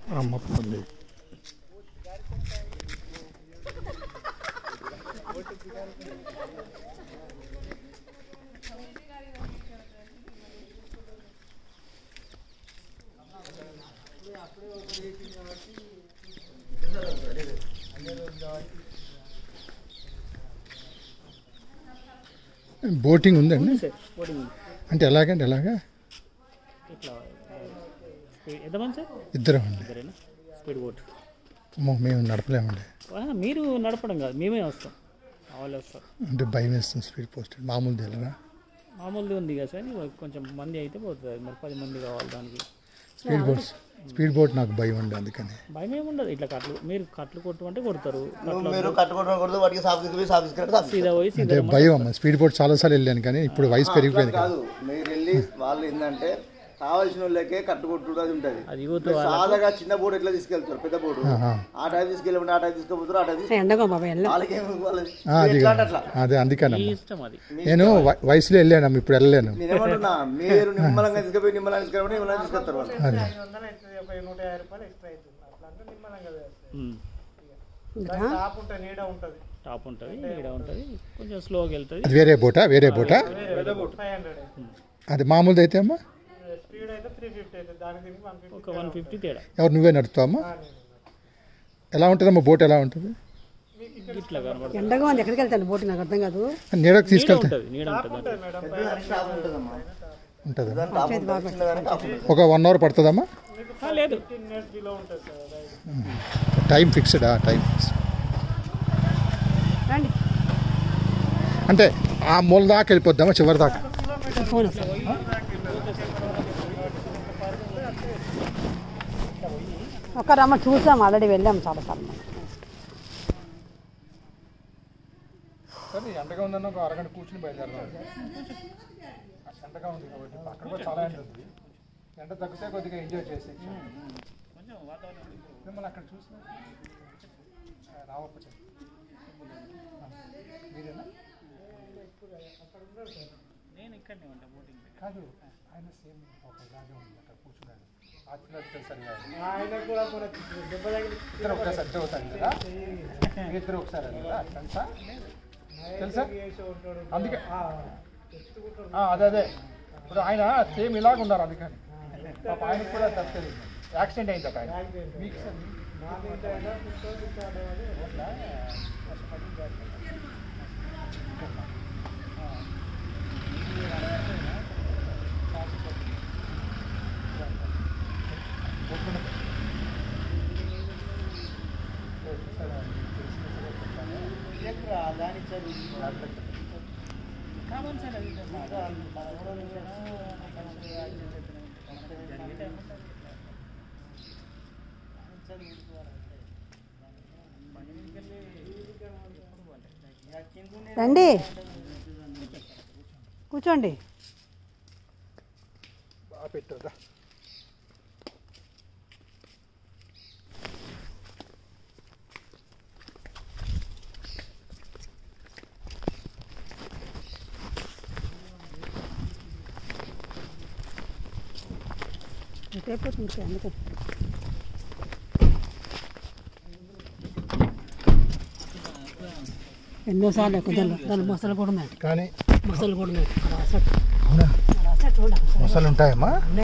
అమ్మ ఉంది బోటింగ్ ఉందండి సార్ బోటింగ్ ఉంది. అంటే ఎలాగండి ఎలాగా ఇట్లా స్పీడ్ ఎంతమంది సార్ ఇద్దరం అండి ఇద్దరేనా స్పీడ్ బోట్ అమ్మో మేము నడపలేమండి ఆ, మీరు నడపడం కాదు మేమే వస్తాం మా వాళ్ళే వస్తారు అంటే భయం వేస్తుంది స్పీడ్ పోస్ట్ మామూలు తెలియరా మామూలుది ఉంది కదా సార్ ఇవాళ కొంచెం మంది అయితే పోతుంది మరి పది మంది కావాలి దానికి స్పీడ్ బోట్స్ స్పీడ్ బోట్ నాకు భయం అండి అందుకని భయం ఏముండదు ఇట్లా కట్లు మీరు కట్లు కొట్టమంటే కొడతారు నువ్వు మీరు కట్టుకోవడం కూడదు వాటికి సాఫ్ తీసుకుపోయి సాఫ్ తీసుకురండి సాఫ్ సీదా పోయి అంటే సీదా భయం అమ్మ స్పీడ్ బోట్ చాలాసార్లు వెళ్ళాను కానీ ఇప్పుడు వయసు పెరిగిపోయింది కదా కాదు మీరు వెళ్ళి వాళ్ళు ఏంటంటే కావాల్సిన వాళ్ళకే కట్టుకొట్టుడు అది ఉంటుంది అది యూత్ మీరు సాదాగా చిన్న బోర్డు ఎట్లా తీసుకెళ్తారు పెద్ద బోర్డు ఆహా. ఆ టైం తీసుకెళ్ళమంటే ఆ టైం తీసుకుపోతారు ఆ టైం తీసుకు ఎండగా బాబా వెళ్ళం వాళ్ళకి ఏమి వాళ్ళది ఆ, అది ఎట్లా అంటే అట్లా అదే అందుకనమ్మా ఇష్టం అది నేను వ- వయసులో వెళ్ళాను ఇప్పుడు వెళ్ళలేను నేనేమంటున్నా మీరు నిమ్మలంగా తీసుకుపోయి నిమ్మలంగా తీసుకెళ్ళమంటే నిమ్మలంగా తీసుకెళ్తారు వాళ్ళు అదే ఉమ్. ఇంకా టాప్ ఉంటుంది ఈడ ఉంటుంది కొంచెం స్లోగా వెళ్తుంది అది వేరే బోటా వేరే బోటా అది మామూలుది అయితే అమ్మా ఒక వన్ ఫిఫ్టీ తేడా ఎవరు నువ్వే నడుపుతావమ్మా ఎలా ఉంటుందమ్మా బోట్ ఎలా ఉంటుంది ఇట్లా కనబడుతుంది ఎండగా ఉంది ఎక్కడికి వెళ్తాను బోటి నాకు అర్థం కాదు నీడ నీడకు తీసుకెళ్తా ఉంటుంది నీడ ఉంటుంది పెద్దదానికి టాప్ ఉంటుందమ్మా ఉంటుందా పెద్దదానికి టాప్ ఉంటుంది చిన్నదానికి టాప్ ఉంటుంది ఒక వన్ అవర్ పడుతుందమ్మా ఆ, లేదు టైం ఫిక్స్డా టైం ఫిక్స్ రండి అంటే ఆ మూల దాకా వెళ్ళిపోద్దామా చివరి దాకా ఫోన్ వస్తుంది ఒక రమ్మ చూసాం ఆల్రెడీ వెళ్ళాం చాలాసార్లు మనం. సరే ఎండగా ఉందన్న ఒక అరగంట కూర్చుని బయలుదేరదాం ఎండగా ఉంది కాబట్టి అక్కడ కూడా చాలా ఎండ ఉంది ఎండ తగ్గితే కొద్దిగా ఎంజాయ్ చేసి మిమ్మల్ని అక్కడ చూసిన రావచ్చు మీరేనా నేను ఇక్కడనే ఉంటా బోటింగ్ కాదు ఆయన సేమ్ ఒక ఇలాగే ఉంది అక్కడ కూర్చున్నాడు ఆచినట్టు తెలుసని ఇద్దరు ఒకసారి ఇద్దరు అవుతారు కదా మీ ఇద్దరు ఒకసారి కదా తెలుసా తెలుసా అందుకే ఆ, అదే అదే ఇప్పుడు ఆయన సేమ్ ఇలాగ ఉన్నారు అందుకని పాప ఆయనకు కూడా తప్పలేదు యాక్సిడెంట్ అయింది ఒక ఆయన మీకు సార్ అట్లా రండి కూర్చోండి బాగా పెట్టదా అయిపోతుంది అందుకే ఎన్నోసార్లు ఎక్కువ దాని దాని మొసలు కూడా ఉన్నాయి కానీ మొసలు కూడా ఉన్నాయి అలా అసలు అవునా అలా అసలు చూడ మొసలు ఉంటాయమ్మా